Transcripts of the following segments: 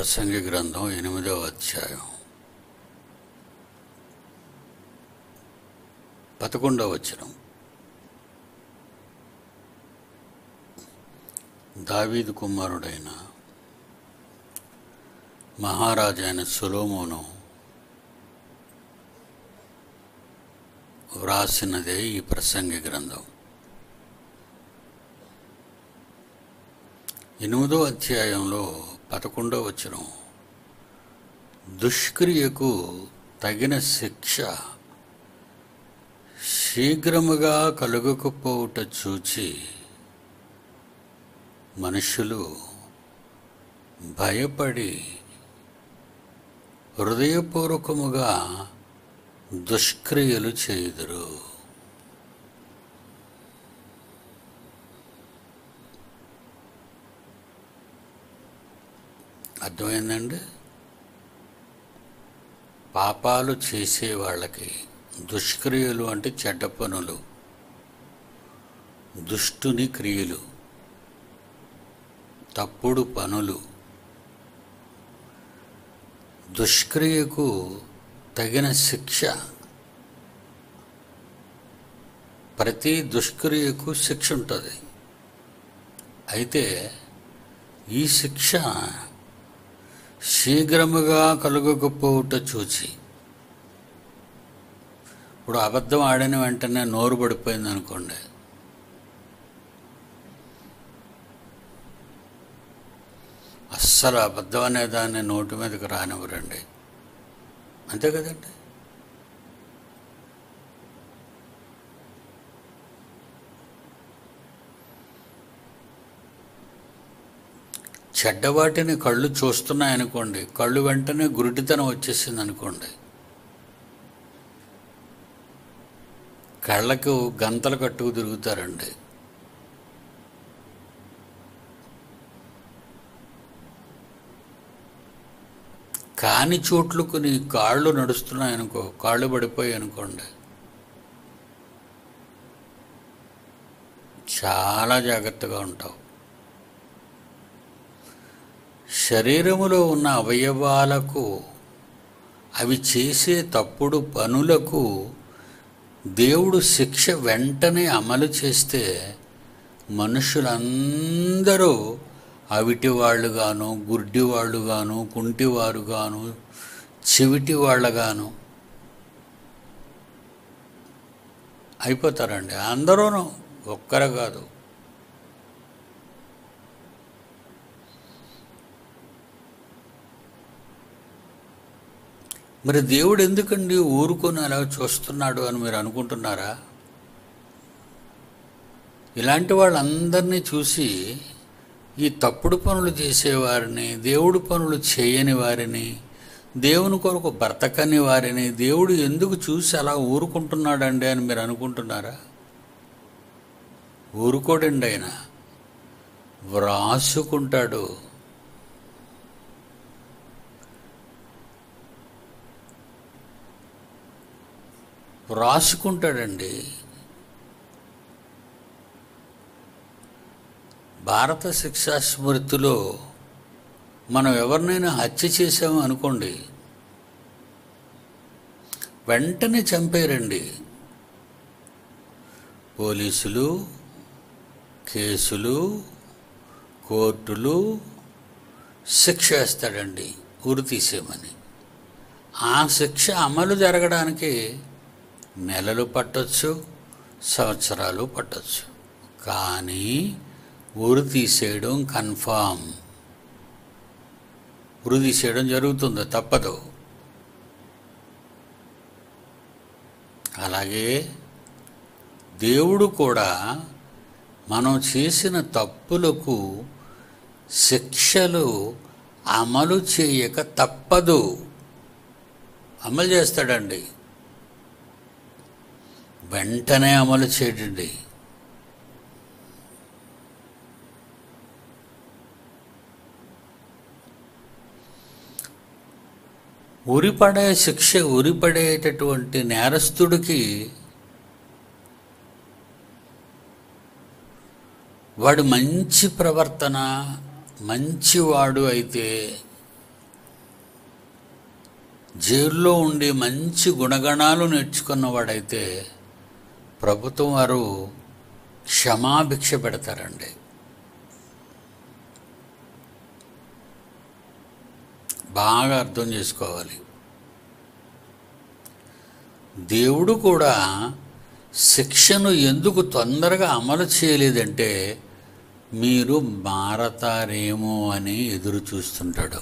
ప్రసంగి గ్రంథం ఎనిమిదవ అధ్యాయం పదకొండవ వచనం దావీదు కుమారుడైన మహారాజైన సులోమోను వ్రాసినదే ఈ ప్రసంగి గ్రంథం ఎనిమిదో అధ్యాయంలో పదకొండో వచనం దుష్క్రియకు తగిన శిక్ష శీఘ్రముగా కలుగకపోవుట చూచి మనుషులు భయపడి హృదయపూర్వకముగా దుష్క్రియలు చేయుదురు అర్థమైందండి పాపాలు చేసే వాళ్ళకి దుష్క్రియలు అంటే చెడ్డ పనులు దుష్టుని క్రియలు తప్పుడు పనులు దుష్క్రియకు తగిన శిక్ష ప్రతి దుష్క్రియకు శిక్ష ఉంటుంది అయితే ఈ శిక్ష శీఘ్రముగా కలుగకపోవుట చూచి ఇప్పుడు అబద్ధం ఆడిన వెంటనే నోరు పడిపోయింది అనుకోండి అస్సలు అబద్ధం అనే దాన్ని నోటి మీదకి రానివ్వరండి అంతే కదండి చెడ్డవాటిని కళ్ళు చూస్తున్నాయనుకోండి కళ్ళు వెంటనే గురుటితనం వచ్చేసింది అనుకోండి కళ్ళకు గంతలు కట్టుకు తిరుగుతారండి కాని చోట్లకు నీ కాళ్ళు నడుస్తున్నాయనుకో కాళ్ళు పడిపోయాయి అనుకోండి చాలా జాగ్రత్తగా ఉంటావు శరీరములో ఉన్న అవయవాలకు అవి చేసే తప్పుడు పనులకు దేవుడు శిక్ష వెంటనే అమలు చేస్తే మనుషులందరూ అవిటి వాళ్ళుగాను గుడ్డి వాళ్ళుగాను కుంటివారుగాను చెవిటి వాళ్ళగాను అయిపోతారండి అందరూను ఒక్కరు కాదు మరి దేవుడు ఎందుకండి ఊరుకొని అలా చూస్తున్నాడు అని మీరు అనుకుంటున్నారా ఇలాంటి వాళ్ళందరినీ చూసి ఈ తప్పుడు పనులు చేసేవారిని దేవుడు పనులు చేయని వారిని దేవుని కొరకు బ్రతకని వారిని దేవుడు ఎందుకు చూసి అలా ఊరుకుంటున్నాడండి అని మీరు అనుకుంటున్నారా ఊరుకోడండి ఆయన వ్రాసుకుంటాడు వ్రాసుకుంటాడండి భారత శిక్షా స్మృతిలో మనం ఎవరినైనా హత్య చేసాము అనుకోండి వెంటనే చంపేరండి పోలీసులు కేసులు కోర్టులు శిక్ష వేస్తాడండి ఉరి తీసేయమని ఆ శిక్ష అమలు జరగడానికి నెలలు పట్టొచ్చు సంవత్సరాలు పట్టొచ్చు కానీ ఉరి తీసేయడం కన్ఫామ్ ఉరి తీసేయడం జరుగుతుంది తప్పదు అలాగే దేవుడు కూడా మనం చేసిన తప్పులకు శిక్షలు అమలు చేయక తప్పదు అమలు చేస్తాడండి వెంటనే అమలు చేయడండి ఉరిపడే శిక్ష ఉరిపడేటటువంటి నేరస్తుడికి వాడు మంచి ప్రవర్తన మంచివాడు అయితే జైల్లో ఉండి మంచి గుణగణాలు నేర్చుకున్నవాడైతే ప్రభుత్వం వారు క్షమాభిక్ష పెడతారండి బాగా అర్థం చేసుకోవాలి దేవుడు కూడా శిక్షను ఎందుకు తొందరగా అమలు చేయలేదంటే మీరు మారతారేమో అని ఎదురు చూస్తుంటాడు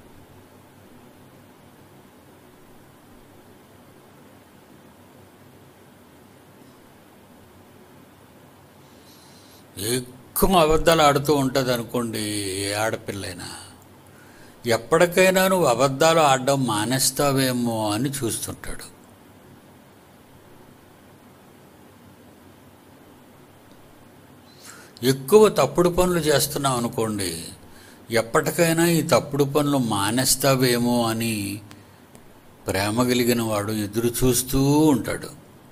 ఎక్కువ అబద్ధాలు ఆడుతూ ఉంటుంది అనుకోండి ఏ ఆడపిల్లైనా ఎప్పటికైనా నువ్వు అబద్ధాలు ఆడడం మానేస్తావేమో అని చూస్తుంటాడు ఎక్కువ తప్పుడు పనులు చేస్తున్నావు అనుకోండి ఎప్పటికైనా ఈ తప్పుడు పనులు మానేస్తావేమో అని ప్రేమ కలిగిన వాడు ఎదురు చూస్తూ ఉంటాడు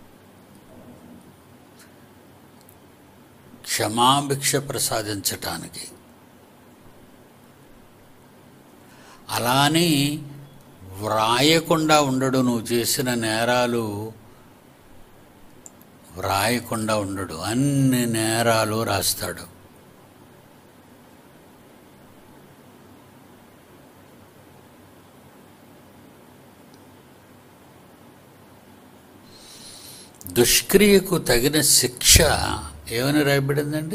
క్షమాభిక్ష ప్రసాదించటానికి అలాని వ్రాయకుండా ఉండడు నువ్వు చేసిన నేరాలు వ్రాయకుండా ఉండడు అన్ని నేరాలు రాస్తాడు దుష్క్రియకు తగిన శిక్ష ఏమని రాయబడిందండి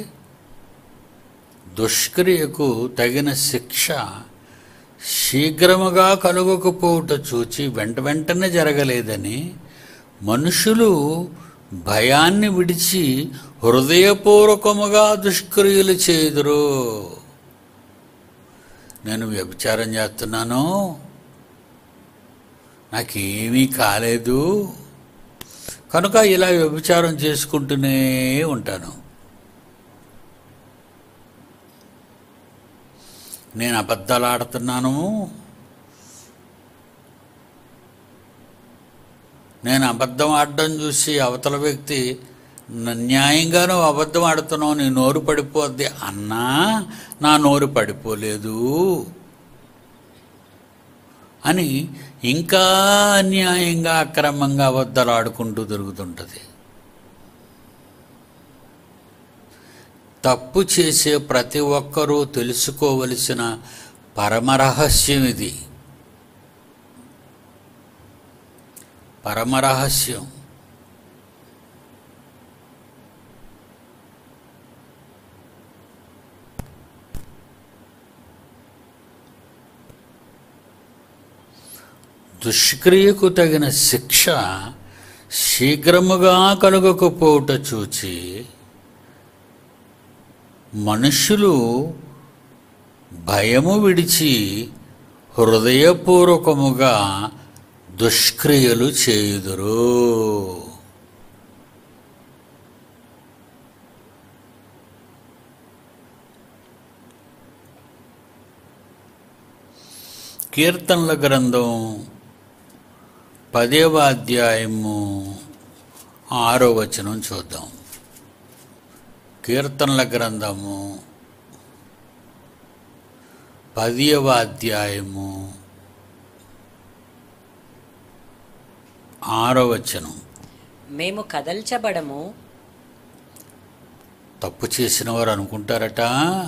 దుష్క్రియకు తగిన శిక్ష శీఘ్రముగా కలుగకపోవుట చూచి వెంట వెంటనే జరగలేదని మనుషులు భయాన్ని విడిచి హృదయపూర్వకముగా దుష్క్రియలు చేదురు నేను వ్యభిచారం చేస్తున్నాను నాకేమీ కాలేదు కనుక ఇలా వ్యభిచారం చేసుకుంటూనే ఉంటాను నేను అబద్ధాలు ఆడుతున్నాను నేను అబద్ధం ఆడడం చూసి అవతల వ్యక్తి "న- న్యాయంగా నువ్వు అబద్ధం ఆడుతున్నావు నీ నోరు పడిపోద్ది అన్నా నా నోరు పడిపోలేదు అని ఇంకా అన్యాయంగా అక్రమంగా అబద్ధాలు ఆడుకుంటూ తిరుగుతుంటుంది తప్పు చేసే ప్రతి ఒక్కరూ తెలుసుకోవలసిన పరమరహస్యం ఇది పరమరహస్యం దుష్క్రియకు తగిన శిక్ష శీఘ్రముగా కలుగకపోవుట చూచి మనుషులు భయము విడిచి హృదయపూర్వకముగా దుష్క్రియలు చేయుదురు కీర్తనల గ్రంథం పదేవ అధ్యాయము ఆరో వచనం చూద్దాం కీర్తనల గ్రంథము పదియవ అధ్యాయము ఆరో వచనం మేము కదల్చబడము తప్పు చేసిన వారు అనుకుంటారట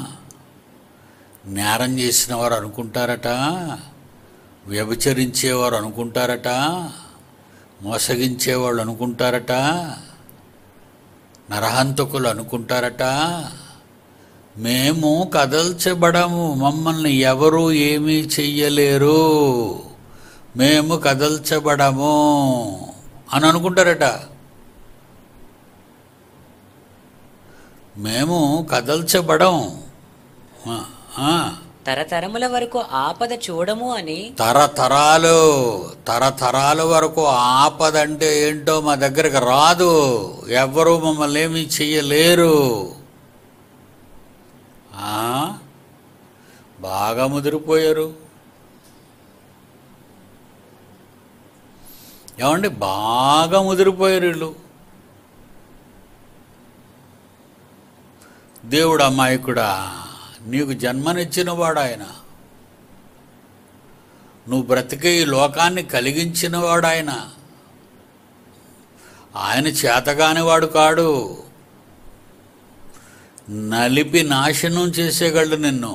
నేరం చేసిన వారు అనుకుంటారట వ్యభిచరించేవారు అనుకుంటారట మోసగించేవాళ్ళు అనుకుంటారట నరహంతకులు అనుకుంటారట మేము కదల్చబడము మమ్మల్ని ఎవరు ఏమీ చెయ్యలేరు మేము కదల్చబడము అని అనుకుంటారట మేము కదల్చబడం ఆ, ఆ. తరతరముల వరకు ఆపద చూడము అని తరతరాలు తరతరాల వరకు ఆపదంటే ఏంటో మా దగ్గరకు రాదు ఎవ్వరూ మమ్మల్ని ఏమీ చెయ్యలేరు ఆ? బాగా ముదిరిపోయారు ఏమండి బాగా ముదిరిపోయారు వీళ్ళు దేవుడు అమాయకుడా నీకు జన్మనిచ్చిన వాడు ఆయన నువ్వు బ్రతికే ఈ లోకాన్ని కలిగించినవాడు ఆయన ఆయన చేతగానివాడు కాడు నలిపి నాశనం చేసేయగలడు నిన్ను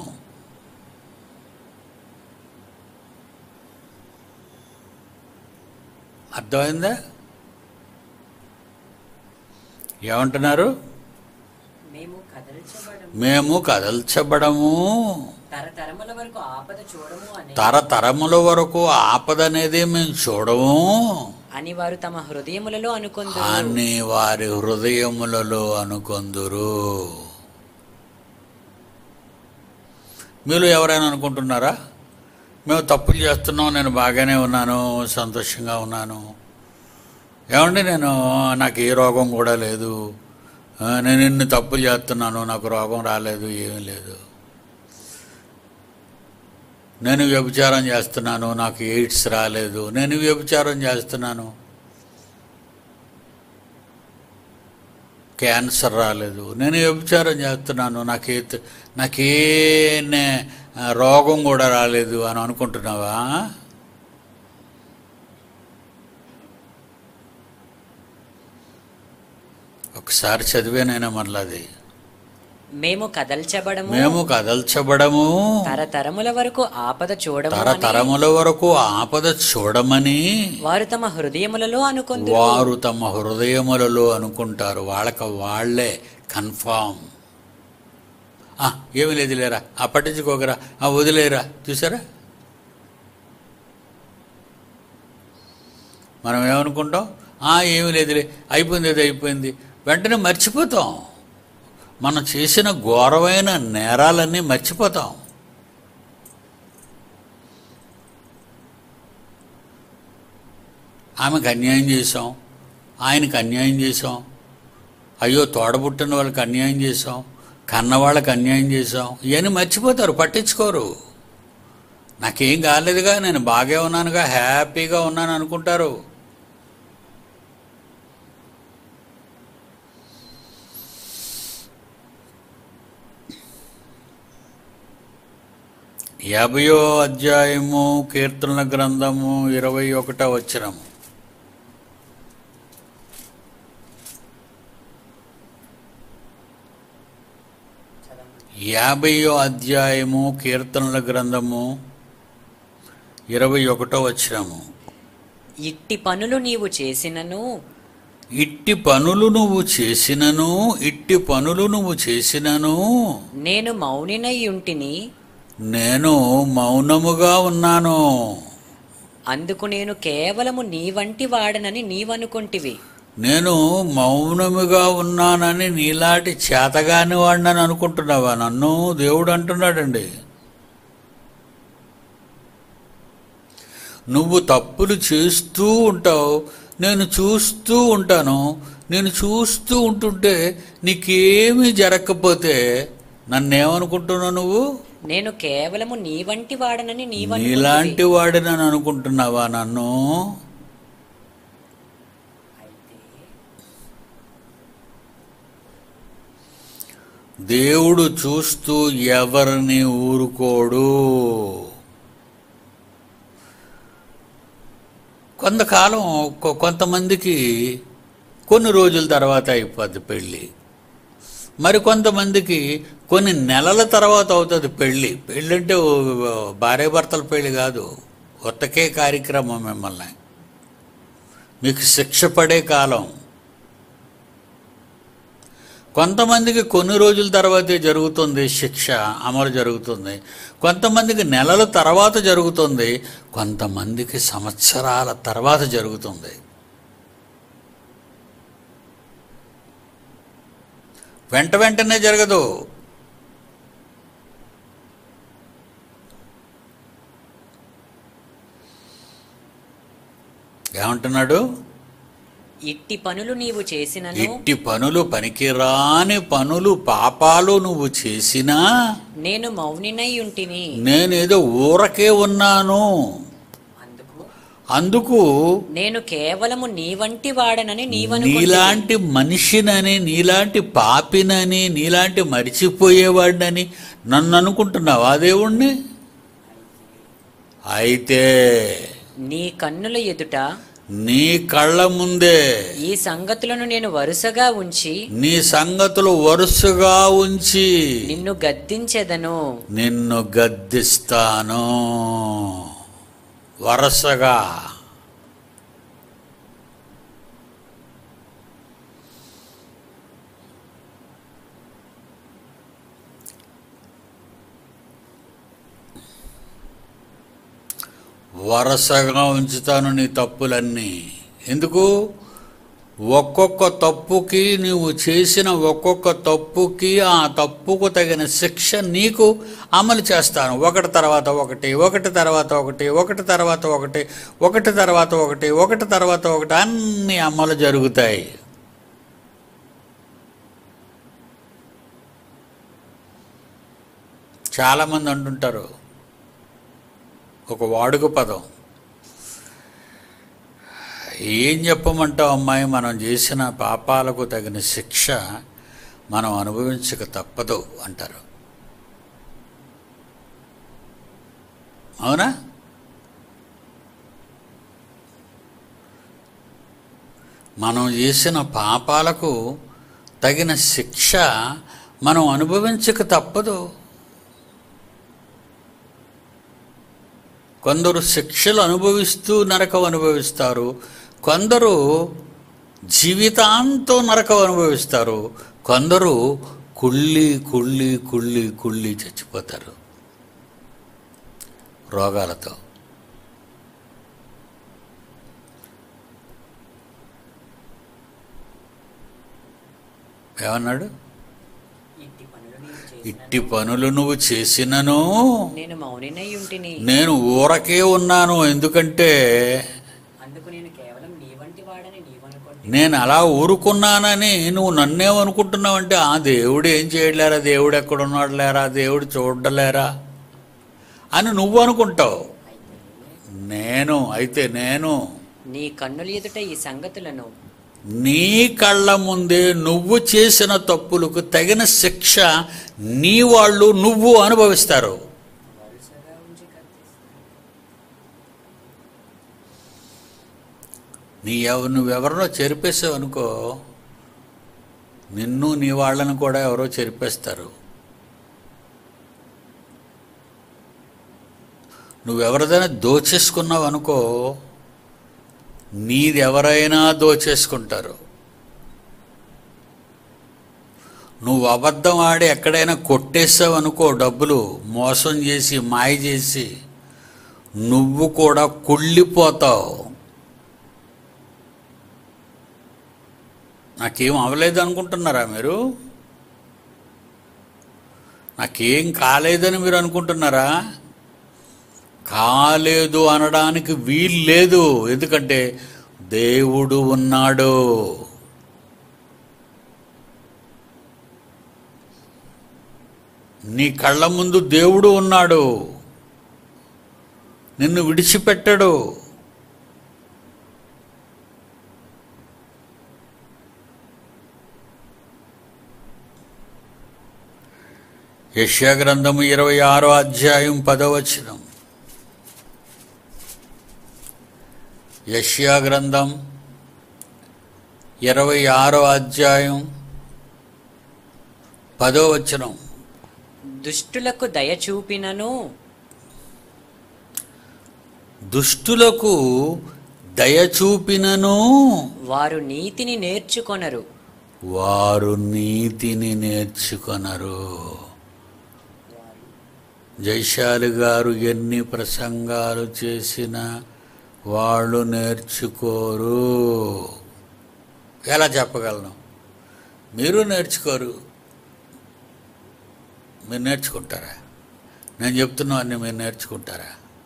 అర్థమైందా ఏమంటున్నారు మేము కదల్చబడము మేము కదల్చబడము తరతరముల వరకు ఆపద చూడము అని తరతరముల వరకు ఆపద అనేది మేము చూడము అని వారు తమ హృదయములలో అనుకొందురు అని వారి హృదయములలో అనుకొందురు మీరు ఎవరైనా అనుకుంటున్నారా మేము తప్పులు చేస్తున్నాం నేను బాగానే ఉన్నాను సంతోషంగా ఉన్నాను ఏమండి నేను నాకు ఏ రోగం కూడా లేదు ఆ, నేను ఇన్ని తప్పులు చేస్తున్నాను నాకు రోగం రాలేదు ఏమీ లేదు నేను వ్యభిచారం చేస్తున్నాను నాకు ఎయిడ్స్ రాలేదు నేను వ్యభిచారం చేస్తున్నాను క్యాన్సర్ రాలేదు నేను వ్యభిచారం చేస్తున్నాను నాకే నాకే నే- రోగం కూడా రాలేదు అని అనుకుంటున్నావా ఒకసారి చదివేనైనా మళ్ళీ మేము కదల్చబడము మేము కదల్చబడము తరతరముల వరకు ఆపద చూడము అని తరతరముల వరకు ఆపద చూడమని వారు తమ హృదయములలో అనుకొందురు వారు తమ హృదయములలో అనుకుంటారు వాళ్ళకి వాళ్ళే కన్ఫామ్ ఆ, ఏమీ లేదు లేరా ఆ పట్టించుకోకరా ఆ వదిలేరా చూసారా మనం ఏమనుకుంటాం ఆ ఏమీ లేదులే అయిపోయింది అది అయిపోయింది వెంటనే మర్చిపోతాం మనం చేసిన ఘోరమైన నేరాలన్నీ మర్చిపోతాం ఆమెకు అన్యాయం చేసాం ఆయనకు అన్యాయం చేసాం అయ్యో తోడబుట్టిన వాళ్ళకి అన్యాయం చేసాం కన్న వాళ్ళకి అన్యాయం చేసాం ఇవన్నీ మర్చిపోతారు పట్టించుకోరు నాకేం కాలేదుగా నేను బాగా ఉన్నానుగా హ్యాపీగా ఉన్నాను అనుకుంటారు యాభయో అధ్యాయము కీర్తనల గ్రంథము ఇరవై ఒకటో వచ్చినము యాభయో అధ్యాయము కీర్తనల గ్రంథము ఇరవై ఒకటో వచ్చినము ఇట్టి పనులు నీవు చేసినను ఇట్టి పనులు నువ్వు చేసినను ఇట్టి పనులు నువ్వు చేసినను నేను మౌనినై ఉంటిని నేను మౌనముగా ఉన్నాను అందుకు నేను కేవలము నీ వంటి వాడనని నీవనుకొంటివి నేను మౌనముగా ఉన్నానని నీలాంటి చేతగాని వాడినని అనుకుంటున్నావా నన్ను దేవుడు అంటున్నాడండి నువ్వు తప్పులు చేస్తూ ఉంటావు నేను చూస్తూ ఉంటాను నేను చూస్తూ ఉంటుంటే నీకేమీ జరగకపోతే నన్నేమనుకుంటున్నావు నువ్వు నేను కేవలము నీ వంటి వాడనని నీవనుకొంటివి నీలాంటి వాడినని అనుకుంటున్నావా నన్ను దేవుడు చూస్తూ ఎవరిని ఊరుకోడు కొంతకాలం కొ- కొంతమందికి కొన్ని రోజుల తర్వాత అయిపోద్ది పెళ్ళి మరి కొంతమందికి కొన్ని నెలల తర్వాత అవుతుంది పెళ్ళి పెళ్ళి అంటే భార్య భర్తల పెళ్ళి కాదు కొత్తకే కార్యక్రమం మిమ్మల్ని మీకు శిక్ష పడే కాలం కొంతమందికి కొన్ని రోజుల తర్వాతే జరుగుతుంది శిక్ష అమలు జరుగుతుంది కొంతమందికి నెలల తర్వాత జరుగుతుంది కొంతమందికి సంవత్సరాల తర్వాత జరుగుతుంది వెంట వెంటనే జరగదు ఏమంటున్నాడు ఇట్టి పనులు నీవు చేసినను ఇట్టి పనులు పనికిరాని పనులు పాపాలు నువ్వు చేసినా నేను మౌనినై ఉంటిని నేనేదో ఊరకే ఉన్నాను అందుకు అందుకు నేను కేవలము నీ వంటి వాడనని నీవనుకొంటివి నీలాంటి మనిషినని నీలాంటి పాపినని నీలాంటి మరిచిపోయేవాడినని నన్ను అనుకుంటున్నావా దేవుణ్ణి అయితే నీ కన్నుల ఎదుట నీ కళ్ళ ముందే ఈ సంగతులను నేను వరుసగా ఉంచి నీ సంగతులు వరుసగా ఉంచి నిన్ను గద్దించెదను నిన్ను గద్దిస్తాను వరుసగా వరుసగా ఉంచుతాను నీ తప్పులన్నీ ఎందుకు ఒక్కొక్క తప్పుకి నీవు చేసిన ఒక్కొక్క తప్పుకి ఆ తప్పుకు తగిన శిక్ష నీకు అమలు చేస్తాను ఒకటి తర్వాత ఒకటి ఒకటి తర్వాత ఒకటి ఒకటి తర్వాత ఒకటి ఒకటి తర్వాత ఒకటి ఒకటి తర్వాత ఒకటి అన్ని అమలు జరుగుతాయి చాలామంది అంటుంటారు ఒక వాడుక పదం ఏం చెప్పమంటావు అమ్మాయి మనం చేసిన పాపాలకు తగిన శిక్ష మనం అనుభవించక తప్పదు అంటారు అవునా మనం చేసిన పాపాలకు తగిన శిక్ష మనం అనుభవించక తప్పదు కొందరు శిక్షలు అనుభవిస్తూ నరకం అనుభవిస్తారు కొందరు జీవితాంతం నరకం అనుభవిస్తారు కొందరు కుళ్ళి కుళ్ళి కుళ్ళి కుళ్ళి చచ్చిపోతారు రోగాలతో ఏమన్నాడు ఇట్టి పనులు నువ్వు చేసినను నేను మౌనినై ఉంటిని నేను ఊరకే ఉన్నాను ఎందుకంటే అందుకు నేను కేవలం నీ వంటి వాడని నీవనుకోండి నేను అలా ఊరుకున్నానని నువ్వు నన్నేమనుకుంటున్నావంటే ఆ దేవుడు ఏం చేయలేరా దేవుడు ఎక్కడున్నాడు లేరా దేవుడు చూడలేరా అని నువ్వు అనుకుంటావు నేను అయితే నేను నీ కన్నుల ఎదుట ఈ సంగతులను నీ కళ్ళ ముందే నువ్వు చేసిన తప్పులకు తగిన శిక్ష నీ వాళ్ళు నువ్వు అనుభవిస్తారు నీ ఎవ నువ్వెవరినో చెరిపేసావు అనుకో నిన్ను నీ వాళ్ళని కూడా ఎవరో చెరిపేస్తారు నువ్వెవరిదైనా దోచేసుకున్నావు అనుకో నీది ఎవరైనా దోచేసుకుంటారు నువ్వు అబద్ధం ఆడి ఎక్కడైనా కొట్టేసావు అనుకో డబ్బులు మోసం చేసి మాయ చేసి నువ్వు కూడా కుళ్ళిపోతావు నాకేం అవ్వలేదు అనుకుంటున్నారా మీరు నాకేం కాలేదని మీరు అనుకుంటున్నారా కాలేదు అనడానికి వీలు లేదు ఎందుకంటే దేవుడు ఉన్నాడు నీ కళ్ళ ముందు దేవుడు ఉన్నాడు నిన్ను విడిచిపెట్టడు యెషయా గ్రంథము ఇరవై ఆరో అధ్యాయం పదవచనం యష్యా గ్రంథం ఇరవై ఆరో అధ్యాయం పదో వచనం దుష్టులకు దయ చూపినను దుష్టులకు దయ చూపినను వారు నీతిని నేర్చుకొనరు వారు నీతిని నేర్చుకొనరు జైశాలి గారు ఎన్ని ప్రసంగాలు చేసినా వాళ్ళు నేర్చుకోరు ఎలా చెప్పగలను మీరు నేర్చుకోరు మీరు నేర్చుకుంటారా నేను చెప్తున్నవన్నీ మీరు నేర్చుకుంటారా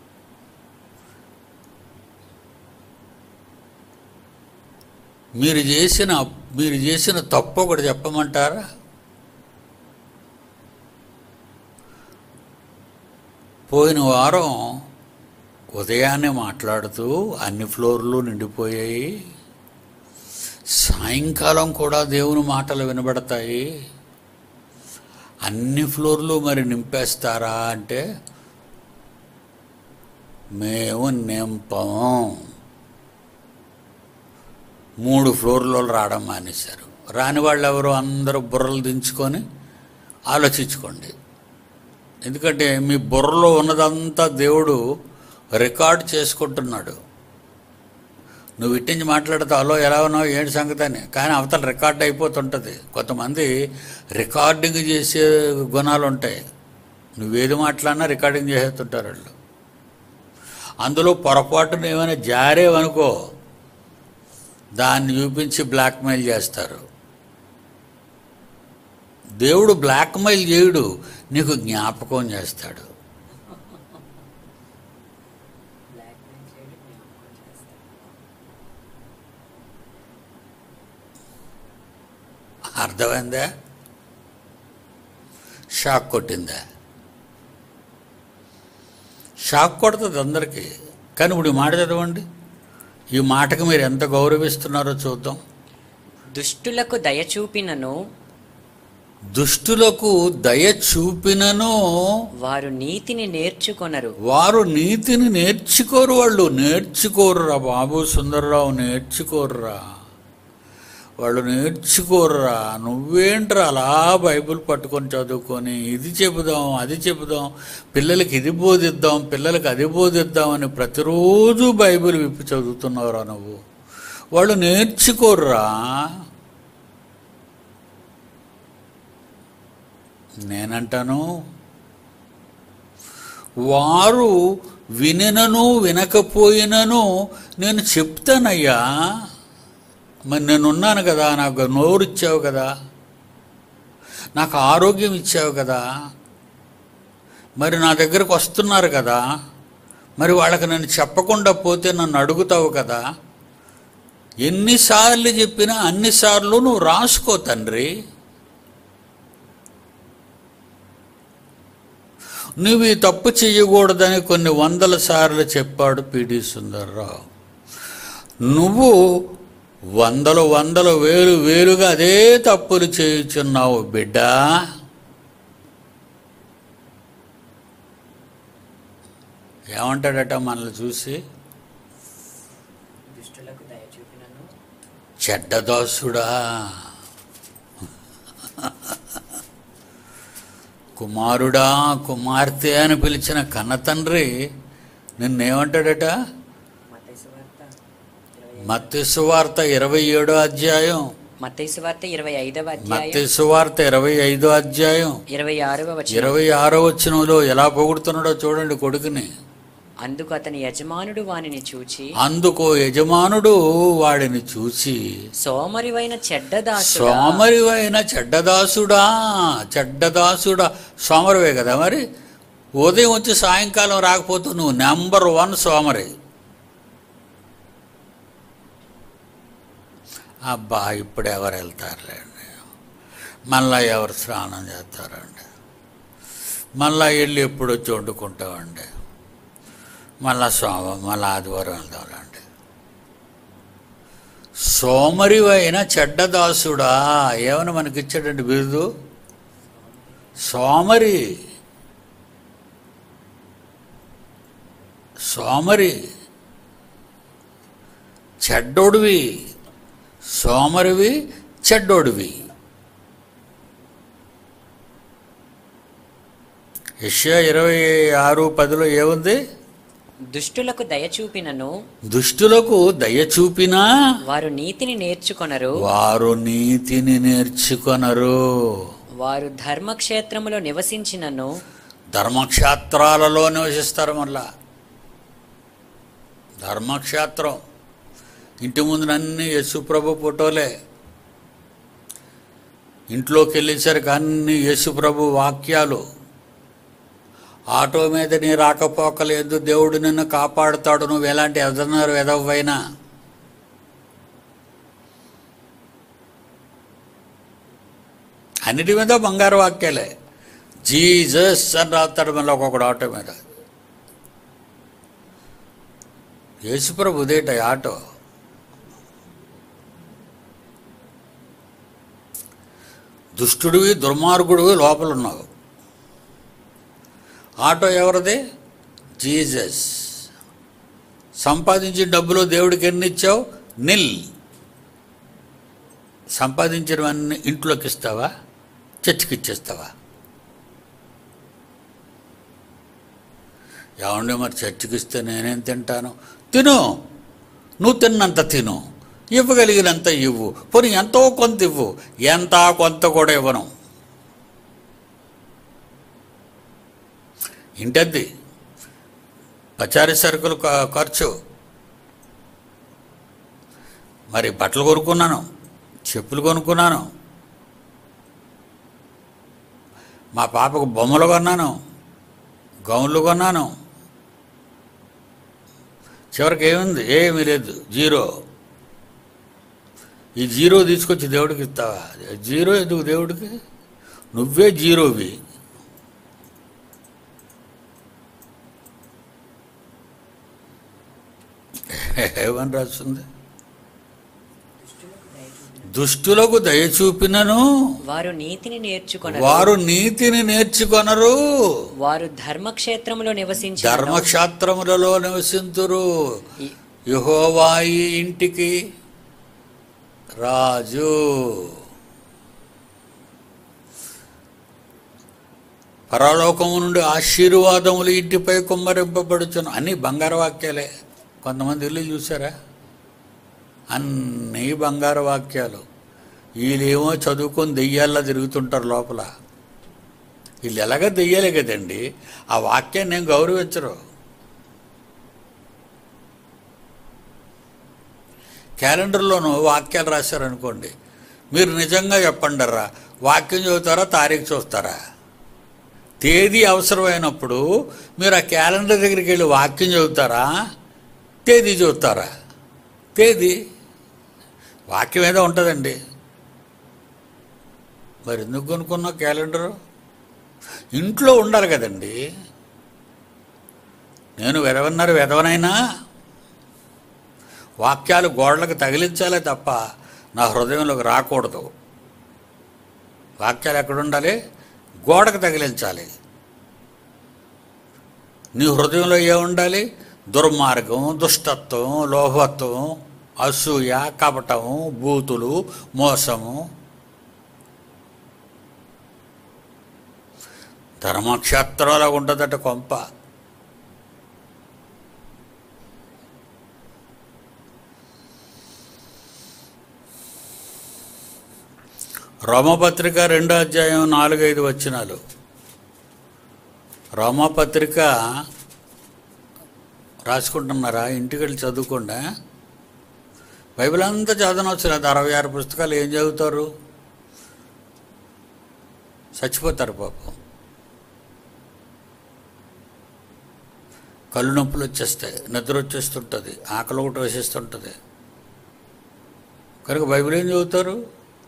మీరు చేసిన మీరు చేసిన తప్పు ఒకటి చెప్పమంటారా పోయిన వారం ఉదయాన్నే మాట్లాడుతూ అన్ని ఫ్లోర్లు నిండిపోయాయి సాయంకాలం కూడా దేవుని మాటలు వినబడతాయి అన్ని ఫ్లోర్లు మరి నింపేస్తారా అంటే మేము నింపము మూడు ఫ్లోర్లో రావడం మానేశారు రాని వాళ్ళు ఎవరు అందరూ బుర్రలు దించుకొని ఆలోచించుకోండి ఎందుకంటే మీ బుర్రలో ఉన్నదంతా దేవుడు రికార్డ్ చేసుకుంటున్నాడు నువ్వు ఇట్టించి మాట్లాడతావు అలో ఎలా ఉన్నావు ఏంటి సంగతి అని కానీ అవతల రికార్డ్ అయిపోతుంటుంది కొంతమంది రికార్డింగ్ చేసే గుణాలు ఉంటాయి నువ్వేది మాట్లాడినా రికార్డింగ్ చేసేస్తుంటారు వాళ్ళు అందులో పొరపాటున ఏమైనా జారేవనుకో దాన్ని చూపించి బ్లాక్మెయిల్ చేస్తారు దేవుడు బ్లాక్మెయిల్ చేయుడు నీకు జ్ఞాపకం చేస్తాడు అర్థమైందా షాక్ కొట్టిందా షాక్ కొడుతుంది అందరికీ కానీ ఇప్పుడు ఈ మాట చదవండి ఈ మాటకు మీరు ఎంత గౌరవిస్తున్నారో చూద్దాం దుష్టులకు దయ చూపినను దుష్టులకు దయ చూపినను వారు నీతిని నేర్చుకొనరు వారు నీతిని నేర్చుకోరు వాళ్ళు నేర్చుకోరురా బాబు సుందరరావు నేర్చుకోరురా వాళ్ళు నేర్చుకోరురా నువ్వేంట్రా అలా బైబిల్ పట్టుకొని చదువుకొని ఇది చెబుదాం అది చెబుదాం పిల్లలకి ఇది బోధిద్దాం పిల్లలకి అది బోధిద్దాం అని ప్రతిరోజు బైబిల్ విప్పి చదువుతున్నావురా నువ్వు వాళ్ళు నేర్చుకోరురా నేనంటాను వారు వినినను వినకపోయినను నేను చెప్తానయ్యా మరి నేను ఉన్నాను కదా నాకు నోరు ఇచ్చావు కదా నాకు ఆరోగ్యం ఇచ్చావు కదా మరి నా దగ్గరకు వస్తున్నారు కదా మరి వాళ్ళకి నేను చెప్పకుండా పోతే నన్ను అడుగుతావు కదా ఎన్నిసార్లు చెప్పినా అన్నిసార్లు నువ్వు రాసుకో తండ్రి నువ్వు ఈ తప్పు చేయకూడదని కొన్ని వందల సార్లు చెప్పాడు పిడి సుందర్రావు నువ్వు వందలు వందలు వేలు వేలుగా అదే తప్పులు చేయుచున్నావు బిడ్డ ఏమంటాడట మనల్ని చూసి దుష్టులకు దయ చూపినను చెడ్డదాసుడా కుమారుడా కుమార్తె అని పిలిచిన కన్నతండ్రి నిన్నేమంటాడట మత్తయి సువార్త మత్స్సు వార్త ఇరవై ఇరవై ఏడో అధ్యాయం మత్తయి సువార్త ఇరవై ఐదవ అధ్యాయం మత్స్సు వార్త ఇరవై ఐదో అధ్యాయం ఇరవై ఆరవ వచనం ఇరవై ఆరో వచనంలో ఎలా పొగుడుతున్నాడో చూడండి కొడుకుని అందుకు అతని యజమానుడు వానిని చూచి అందుకు యజమానుడు వాడిని చూసి సోమరివైన చెడ్డదాసుడా సోమరివైన చెడ్డదాసుడా చెడ్డదాసుడా సోమరివే కదా మరి ఉదయం వచ్చి సాయంకాలం రాకపోతే నువ్వు నెంబర్ వన్ సోమరి అబ్బా ఇప్పుడు ఎవరు వెళ్తారులేండి మళ్ళా ఎవరు స్నానం చేస్తారండి మళ్ళా వెళ్ళి ఎప్పుడు వచ్చి వండుకుంటామండి మళ్ళా సోమ మళ్ళా ఆదివారం వెళ్దాంలేండి సోమరివైన చెడ్డదాసుడా ఏమని మనకిచ్చాడండి బిరుదు సోమరి సోమరి చెడ్డోడివి సోమరివి చెడ్డోడివి యెషయా ఇరవై ఆరు పదిలో ఏముంది దుష్టులకు దయ చూపినను దుష్టులకు దయ చూపినా వారు నీతిని నేర్చుకొనరు వారు నీతిని నేర్చుకొనరు వారు ధర్మక్షేత్రములో నివసించినను ధర్మక్షేత్రాలలో నివసిస్తారు మళ్ళా ధర్మక్షేత్రం ఇంటి ముందు అన్ని యేసుప్రభు ఫోటోలే ఇంట్లోకి వెళ్ళేసరికి అన్ని యేసుప్రభు వాక్యాలు ఆటో మీద నీ రాకపోకలేదు దేవుడు నిన్ను కాపాడుతాడు నువ్వు ఎలాంటి ఎదన్నారు ఎదవైనా అన్నిటి మీద బంగారు వాక్యాలే జీజస్ అని రాస్తాడు మళ్ళీ ఒక్కొక్కడు ఆటో మీద యేసుప్రభు ఉదేట ఈ ఆటో దుష్టుడివి దుర్మార్గుడివి లోపల ఉన్నావు ఆటో ఎవరిది జీసస్ సంపాదించిన డబ్బులో దేవుడికి ఎన్ని ఇచ్చావు నిల్ సంపాదించినవన్నీ ఇంట్లోకి ఇస్తావా చర్చికి ఇచ్చేస్తావా ఏమండి మరి చర్చికి ఇస్తే నేనేం తింటాను తిను నువ్వు తిన్నంత తిను ఇవ్వగలిగినంత ఇవ్వు పోనీ ఎంతో కొంత ఇవ్వు ఎంత కొంత కూడా ఇవ్వను ఇంటద్ది పచారీ సరుకులు క- ఖర్చు మరి బట్టలు కొనుక్కున్నాను చెప్పులు కొనుక్కున్నాను మా పాపకు బొమ్మలు కొన్నాను గౌన్లు కొన్నాను చివరికి ఏముంది ఏమీ లేదు జీరో ఈ జీరో తీసుకొచ్చి దేవుడికి ఇస్తావా జీరో ఎందుకు దేవుడికి నువ్వే జీరోవి ఏమని రాస్తుంది దుష్టులకు దయ చూపినను వారు నీతిని నేర్చుకొనరు వారు నీతిని నేర్చుకొనరు వారు ధర్మక్షేత్రములో నివసించి ధర్మక్షేత్రములలో నివసింతురు యహోవాయి ఇంటికి రాజు పరలోకము నుండి ఆశీర్వాదములు ఇంటిపై కుమ్మరింపబడుచును అన్ని బంగారు వాక్యాలే కొంతమంది ఇల్లు చూసారా అన్నీ బంగారు వాక్యాలు వీళ్ళేమో చదువుకొని దెయ్యాల్లా తిరుగుతుంటారు లోపల వీళ్ళు ఎలాగ దెయ్యాలే కదండి ఆ వాక్యాన్ని నేను గౌరవించరు క్యాలెండర్లోనూ వాక్యాలు రాశారనుకోండి మీరు నిజంగా చెప్పండర్రా వాక్యం చదువుతారా తారీఖు చూస్తారా తేదీ అవసరమైనప్పుడు మీరు ఆ క్యాలెండర్ దగ్గరికి వెళ్ళి వాక్యం చదువుతారా తేదీ చదువుతారా తేదీ వాక్యం ఏదో ఉంటుందండి మరి ఎందుకు కొనుక్కున్నావు క్యాలెండరు ఇంట్లో ఉండాలి కదండి నేను వెదవన్నారు వెదవనైనా వాక్యాలు గోడలకు తగిలించాలే తప్ప నా హృదయంలోకి రాకూడదు వాక్యాలు ఎక్కడ ఉండాలి గోడకు తగిలించాలి నీ హృదయంలో ఏముండాలి దుర్మార్గం దుష్టత్వం లోభత్వం అసూయ కపటం బూతులు మోసము ధర్మక్షేత్రంలాగా ఉంటుందట కొంప రోమపత్రిక రెండో అధ్యాయం నాలుగైదు వచనాలు రోమపత్రిక రాసుకుంటున్నారా ఇంటికి వెళ్ళి చదువుకోండా బైబిల్ అంతా చదవనవసరం లేదు అరవై ఆరు పుస్తకాలు ఏం చదువుతారు చచ్చిపోతారు పాపం కళ్ళు నొప్పులు వచ్చేస్తాయి నిద్ర వచ్చేస్తుంటుంది ఆకలి ఒకటి వేసేస్తుంటుంది కనుక బైబిల్ ఏం చదువుతారు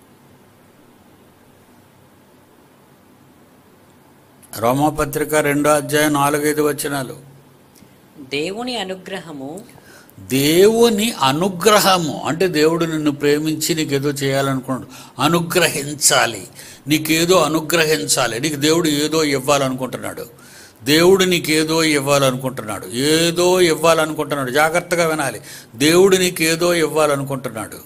రోమపత్రిక రెండో అధ్యాయం నాలుగైదు వచనాలు దేవుని అనుగ్రహము దేవుని అనుగ్రహము అంటే దేవుడు నిన్ను ప్రేమించి నీకేదో చేయాలనుకున్నాడు అనుగ్రహించాలి నీకేదో అనుగ్రహించాలి నీకు దేవుడు ఏదో ఇవ్వాలనుకుంటున్నాడు దేవుడు నీకేదో ఇవ్వాలనుకుంటున్నాడు ఏదో ఇవ్వాలనుకుంటున్నాడు జాగ్రత్తగా వినాలి దేవుడు నీకేదో ఇవ్వాలనుకుంటున్నాడు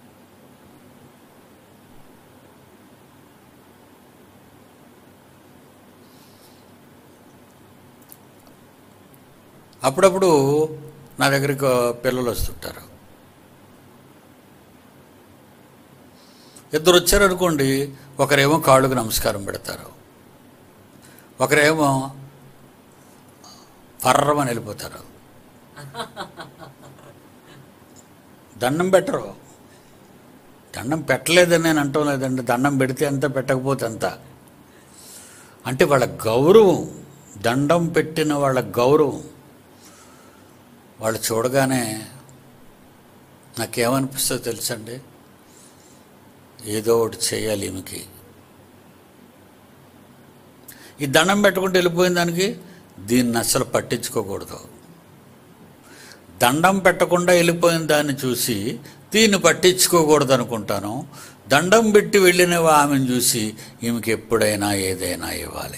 అప్పుడప్పుడు నా దగ్గరికి పిల్లలు వస్తుంటారు ఇద్దరు వచ్చారనుకోండి ఒకరేమో కాళ్ళకు నమస్కారం పెడతారు ఒకరేమో పర్రమని వెళ్ళిపోతారు దండం పెట్టరు దండం పెట్టలేదని నేను అంటాం లేదండి దండం పెడితే అంత పెట్టకపోతే అంత అంటే వాళ్ళ గౌరవం దండం పెట్టిన వాళ్ళ గౌరవం వాళ్ళు చూడగానే నాకేమనిపిస్తుందో తెలుసండి ఏదో ఒకటి చేయాలి ఈమెకి ఈ దండం పెట్టుకుంటూ వెళ్ళిపోయిన దానికి దీన్ని అస్సలు పట్టించుకోకూడదు దండం పెట్టకుండా వెళ్ళిపోయిన దాన్ని చూసి దీన్ని పట్టించుకోకూడదు అనుకుంటాను దండం పెట్టి వెళ్ళిన ఆమెను చూసి ఈమెకి ఎప్పుడైనా ఏదైనా ఇవ్వాలి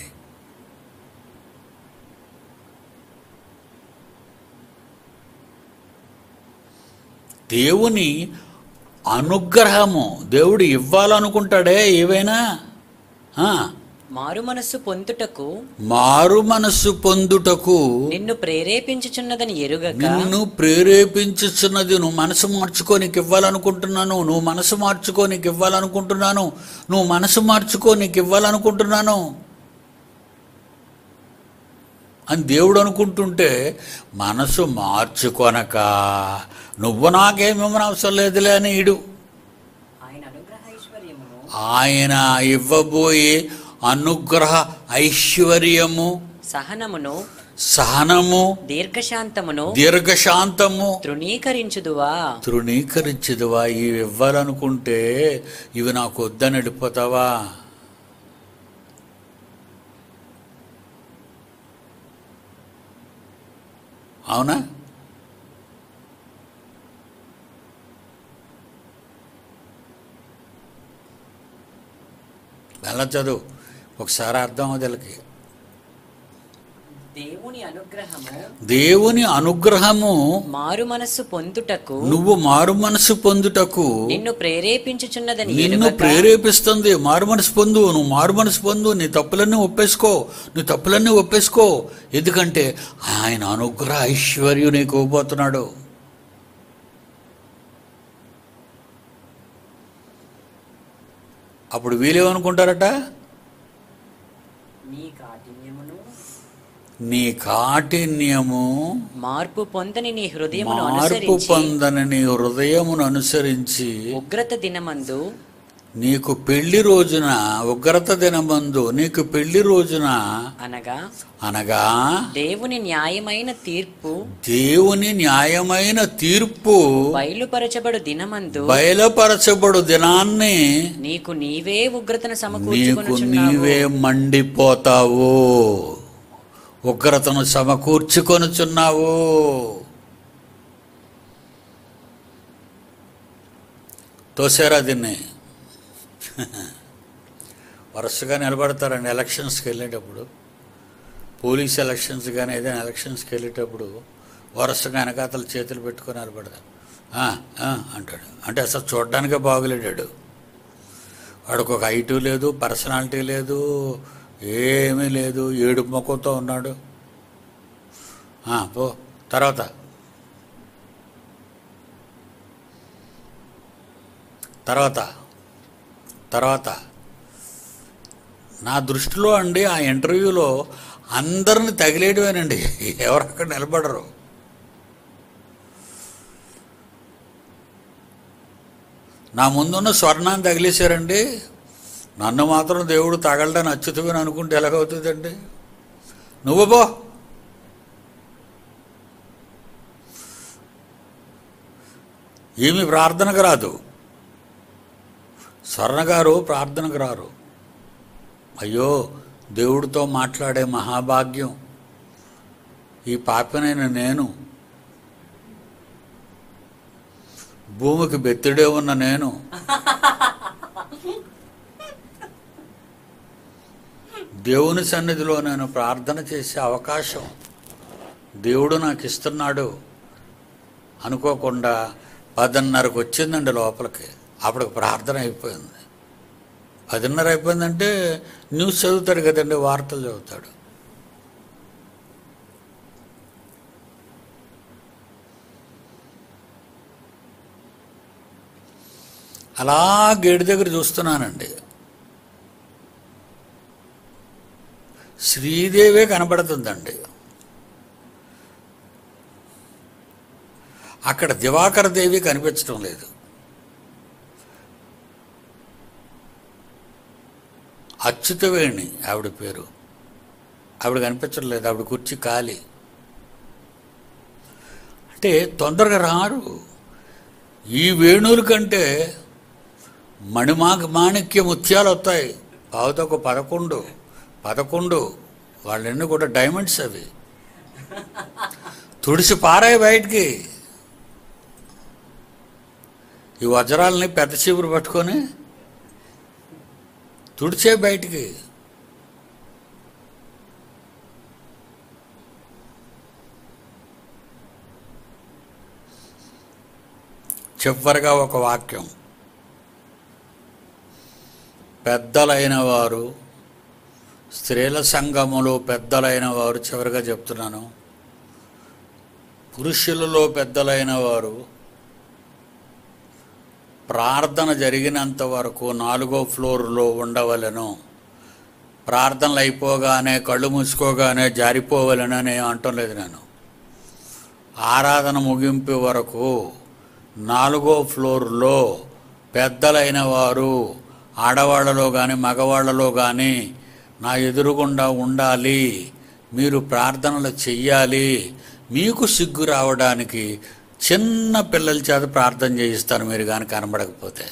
దేవుని అనుగ్రహము దేవుడు ఇవ్వాలనుకుంటాడే ఏవైనా ఆ, మారు మనస్సు పొందుటకు మారు మనస్సు పొందుటకు నిన్ను ప్రేరేపించుచున్నదని ఎరుగక నిన్ను ప్రేరేపించుచున్నది నువ్వు మనసు మార్చుకోనికి ఇవ్వాలనుకుంటున్నాను నువ్వు మనసు మార్చుకోనికి ఇవ్వాలనుకుంటున్నాను నువ్వు మనసు మార్చుకోనికి ఇవ్వాలనుకుంటున్నాను అని దేవుడు అనుకుంటుంటే మనసు మార్చుకొనక నువ్వు నాకేమేమో అవసరం లేదులే అని ఇడు ఆయన అనుగ్రహ ఐశ్వర్యమును ఆయన ఇవ్వబోయే అనుగ్రహ ఐశ్వర్యము సహనమును సహనము దీర్ఘశాంతమును దీర్ఘశాంతము తృణీకరించుదువా తృణీకరించదువా ఇవి ఇవ్వాలనుకుంటే ఇవి నాకు వద్దని వెళ్ళిపోతావా అవునా ఎలా చదువు ఒకసారి అర్థం అవుదలకి దేవుని అనుగ్రహము దేవుని అనుగ్రహము మారు మనస్సు పొందుటకు నువ్వు మారు మనసు పొందుటకు నిన్ను ప్రేరేపించుచున్నదని నిన్ను ఎరుగక ప్రేరేపిస్తుంది మారు మనసు పొందు నువ్వు మారు మనసు పొందు నీ తప్పులన్నీ ఒప్పేసుకో నీ తప్పులన్నీ ఒప్పేసుకో ఎందుకంటే ఆయన అనుగ్రహ ఐశ్వర్యం నీకు ఇవ్వబోతున్నాడు అప్పుడు వీలేమనుకుంటారట నీ కాఠిన్యమును నీ కాఠిన్యము మార్పు పొందని నీ హృదయమును మార్పు అనుసరించి పొందని నీ హృదయమును అనుసరించి ఉగ్రత దినమందు నీకు పెళ్లి రోజున ఉగ్రత దినమందు నీకు పెళ్లి రోజున అనగా అనగా దేవుని న్యాయమైన తీర్పు దేవుని న్యాయమైన తీర్పు బయలుపరచబడు దినమందు బయలుపరచబడు దినాన్ని నీకు నీవే ఉగ్రతను నీకు సమకూర్చుకొనుచున్నావు నీవే మండిపోతావు ఉగ్రతను సమకూర్చుకొనుచున్నావు తోసారా దీన్ని వరుసగా నిలబడతారండి ఎలక్షన్స్కి వెళ్ళేటప్పుడు పోలీస్ ఎలక్షన్స్ కానీ ఏదైనా ఎలక్షన్స్కి వెళ్ళేటప్పుడు వరుసగా వెనకాతల చేతులు పెట్టుకొని నిలబడతారు "ఆ, ఆ" అంటాడు అంటే అసలు చూడడానికే బాగులేడాడు వాడికి ఒక ఐటు లేదు పర్సనాలిటీ లేదు ఏమీ లేదు ఏడు ముఖంతో ఉన్నాడు "ఆ, పో తర్వాత తర్వాత తర్వాత నా దృష్టిలో అండి ఆ ఇంటర్వ్యూలో అందరిని తగిలేయడమేనండి ఎవరు అక్కడ నిలబడరు నా ముందున్న స్వర్ణాన్ని తగిలేశారండి నన్ను మాత్రం దేవుడు తగలడని అచ్యుతమని అనుకుంటే ఎలాగవుతుందండి నువ్వు పో ఏమి ప్రార్థనకు రాదు స్వర్ణ గారు ప్రార్థనకు రారు అయ్యో దేవుడితో మాట్లాడే మహాభాగ్యం ఈ పాపినైన నేను భూమికి బెత్తిడే ఉన్న నేను దేవుని సన్నిధిలో నేను ప్రార్థన చేసే అవకాశం దేవుడు నాకు ఇస్తున్నాడు అనుకోకుండా పదిన్నరకు వచ్చిందండి లోపలికి అప్పటికి ప్రార్థన అయిపోయింది పదిన్నర అయిపోయిందంటే న్యూస్ చదువుతాడు కదండి వార్తలు చదువుతాడు అలా గేటు దగ్గర చూస్తున్నానండి శ్రీదేవే కనబడుతుందండి అక్కడ దివాకర దేవి కనిపించడం లేదు అచ్యుతవేణి ఆవిడ పేరు ఆవిడ కనిపించడం లేదు ఆవిడ కుర్చీ ఖాళీ అంటే తొందరగా రారు ఈ వేణువుల కంటే మణిమాక మాణిక్య ముత్యాలు వస్తాయి పావుతకు పదకొండు పదకొండు వాళ్ళన్నీ కూడా డైమండ్స్ అవి తుడిసి పారాయి బయటికి ఈ వజ్రాలని పెద్ద చీపురు పట్టుకొని తుడిచే బయటికి చివరిగా ఒక వాక్యం పెద్దలైన వారు స్త్రీల సంఘములో పెద్దలైన వారు చివరిగా చెప్తున్నాను పురుషులలో పెద్దలైన వారు ప్రార్థన జరిగినంత వరకు నాలుగో ఫ్లోర్లో ఉండవలను ప్రార్థనలు అయిపోగానే కళ్ళు మూసుకోగానే జారిపోవలనని అంటం లేదు నేను ఆరాధన ముగింపు వరకు నాలుగో ఫ్లోర్లో పెద్దలైన వారు ఆడవాళ్ళలో కానీ మగవాళ్ళలో కానీ నా ఎదురుగుండా ఉండాలి మీరు ప్రార్థనలు చెయ్యాలి మీకు సిగ్గు రావడానికి చిన్న పిల్లల చేత ప్రార్థన చేయిస్తాను మీరు కానీ కనబడకపోతే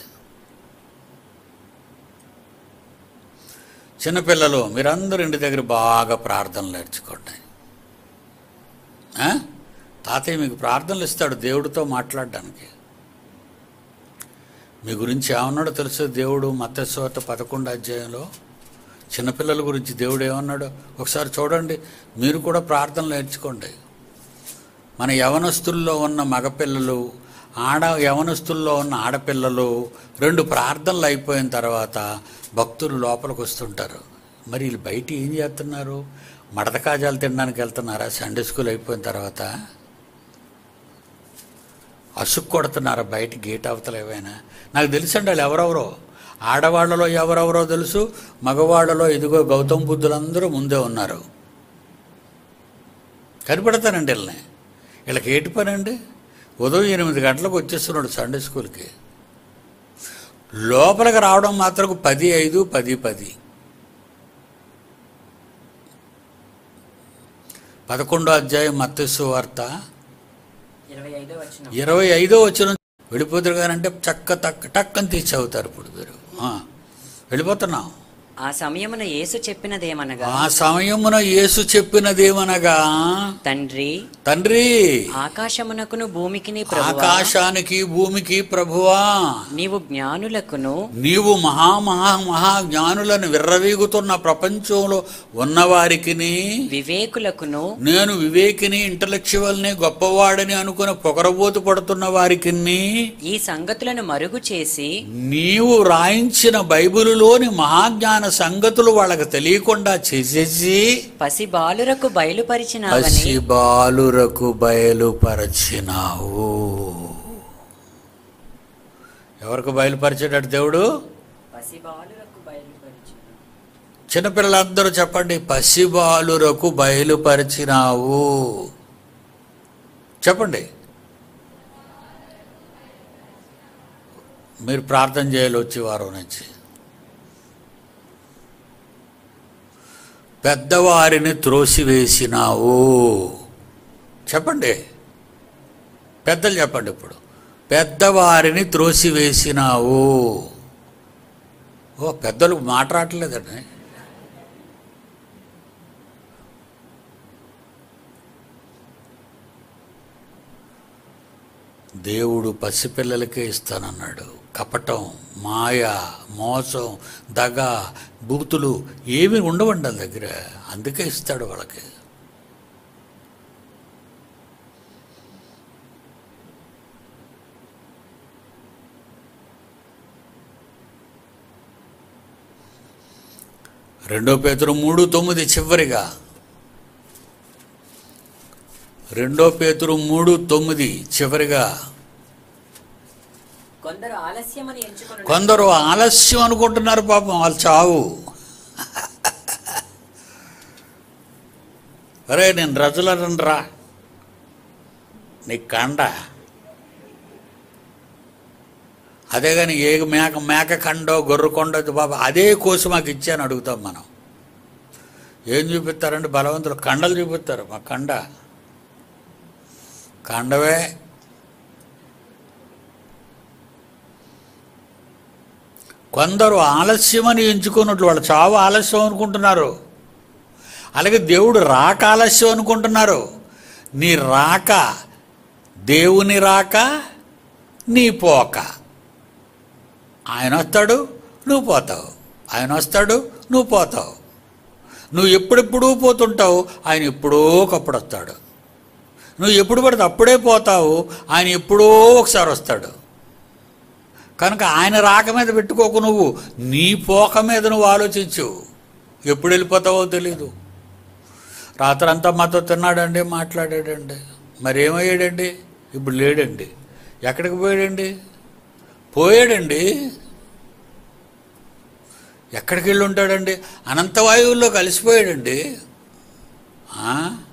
చిన్నపిల్లలు మీరందరూ ఇంటి దగ్గర బాగా ప్రార్థనలు నేర్చుకోండి ఆ? తాతయ్య మీకు ప్రార్థనలు ఇస్తాడు దేవుడితో మాట్లాడడానికి మీ గురించి ఏమన్నాడో తెలుసు దేవుడు మత్స్యవార్త పదకొండు అధ్యాయంలో చిన్నపిల్లల గురించి దేవుడు ఏమన్నాడు ఒకసారి చూడండి మీరు కూడా ప్రార్థనలు నేర్చుకోండి మన యవనస్తుల్లో ఉన్న మగపిల్లలు ఆడ యవనస్తుల్లో ఉన్న ఆడపిల్లలు రెండు ప్రార్థనలు అయిపోయిన తర్వాత భక్తులు లోపలికి వస్తుంటారు మరి వీళ్ళు బయట ఏం చేస్తున్నారు మడత కాజాలు తినడానికి వెళ్తున్నారా సండే స్కూల్ అయిపోయిన తర్వాత అసుక్కు కొడుతున్నారా బయట గేట్ అవతల ఏవైనా నాకు తెలుసండి వాళ్ళు ఎవరెవరో ఆడవాళ్ళలో ఎవరెవరో తెలుసు మగవాళ్ళలో ఇదిగో గౌతమ్ బుద్ధులందరూ ముందే ఉన్నారు కనిపెడతానండి వీళ్ళని వీళ్ళకి ఏటి పని అండి ఉదయం ఎనిమిది గంటలకు వచ్చేస్తున్నాడు సండే స్కూల్కి లోపలికి రావడం మాత్రం పది ఐదు పది పది పదకొండో అధ్యాయం మత్స్సు వార్త ఇరవై ఐదో వచ్చిన ఇరవై ఐదో వచ్చిన వెళ్ళిపోతారు కానంటే చక్క తక్క టక్కని తీసి చదువుతారు ఇప్పుడు మీరు ఆ, వెళ్ళిపోతున్నాం ఆ సమయమున యేసు చెప్పినదేమనగా ఆ సమయమున యేసు చెప్పినదేమనగా తండ్రి తండ్రి ఆకాశమునకును భూమికిని ప్రభువా ఆకాశానికి భూమికి ప్రభువా నీవు జ్ఞానులకును నీవు మహా మహా మహా జ్ఞానులను విర్రవీగుతున్న ప్రపంచంలో ఉన్నవారికిని వివేకులకును నేను వివేకిని ఇంటలెక్చువల్ని గొప్పవాడని అనుకుని పొగరబోతు పడుతున్న వారికి ఈ సంగతులను మరుగు చేసి నీవు రాయించిన బైబిలులోని మహాజ్ఞాన సంగతులు వాళ్ళకి తెలియకుండా చేసేసి పసి బాలురకు బయలుపరిచినావని పసి బాలురకు బయలుపరచినావు ఎవరికి బయలుపరిచేటట్టు దేవుడు పసి బాలురకు బయలుపరిచిన చిన్నపిల్లలందరూ చెప్పండి పసిబాలురకు బయలుపరిచినావు చెప్పండి మీరు ప్రార్థన చేయాలి వచ్చి వారం నుంచి పెద్దవారిని త్రోసివేసినావు చెప్పండి పెద్దలు చెప్పండి ఇప్పుడు పెద్దవారిని త్రోసివేసినావు ఓ పెద్దలు మాట్లాడలేదండి దేవుడు పసిపిల్లలకే ఇస్తానన్నాడు కపటం మాయ మోసం దగ బూతులు ఏమి ఉండవండి వాళ్ళ దగ్గర అందుకే ఇస్తాడు వాళ్ళకి రెండో పేతురు మూడు తొమ్మిది చివరిగా రెండో పేతురు మూడు తొమ్మిది చివరిగా కొందరు ఆలస్యమని ఎంచుకుని కొందరు ఆలస్యం అనుకుంటున్నారు పాపం వాళ్ళు చావు అరే నేను రజులను రా నీ కండ అదే కానీ ఏ మేక మేక కండో గొర్రె కొండో బాబా అదే కోసి మాకు ఇచ్చాను అడుగుతాం మనం ఏం చూపిస్తారంటే బలవంతులు కండలు చూపిస్తారు మా కండ కండవే కొందరు ఆలస్యమని ఎంచుకున్నట్లు వాళ్ళు చావు ఆలస్యం అనుకుంటున్నారు అలాగే దేవుడు రాక ఆలస్యం అనుకుంటున్నారు నీ రాక దేవుని రాక నీ పోక ఆయన వస్తాడు నువ్వు పోతావు ఆయన వస్తాడు నువ్వు పోతావు నువ్వు ఎప్పుడెప్పుడూ పోతుంటావు ఆయన ఎప్పుడో ఒకప్పుడు వస్తాడు నువ్వు ఎప్పుడు పడితే అప్పుడే పోతావు ఆయన ఎప్పుడో ఒకసారి వస్తాడు కనుక ఆయన రాక మీద పెట్టుకోకు నువ్వు నీ పోక మీద నువ్వు ఆలోచించు ఎప్పుడు వెళ్ళిపోతావో తెలీదు రాత్రంతా మాతో తిన్నాడండి మాట్లాడాడండి మరి ఏమయ్యాడండి ఇప్పుడు లేడండి ఎక్కడికి పోయాడండి పోయాడండి ఎక్కడికి వెళ్ళి ఉంటాడండి అనంత వాయువుల్లో కలిసిపోయాడండి ఆ?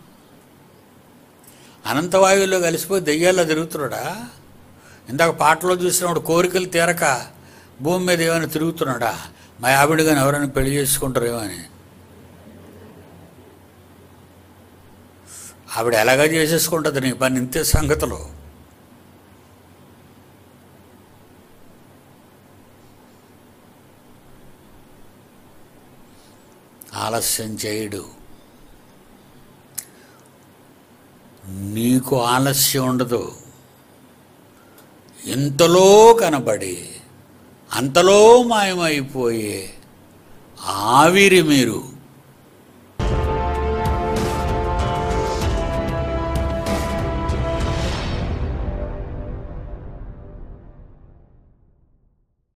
అనంత వాయువుల్లో కలిసిపోయి దెయ్యాల్లో తిరుగుతున్నాడా ఇందాక పాటలో చూసినప్పుడు కోరికలు తీరక భూమి మీద ఏమైనా తిరుగుతున్నాడా మా ఆవిడ కానీ ఎవరైనా పెళ్లి చేసుకుంటారేమో అని ఆవిడ ఎలాగా చేసేసుకుంటుంది నీ పని ఇంతే సంగతులు ఆలస్యం చేయడు నీకు ఆలస్యం ఉండదు ఇంతలో కనబడి అంతలో మాయమైపోయే ఆవిరి మీరు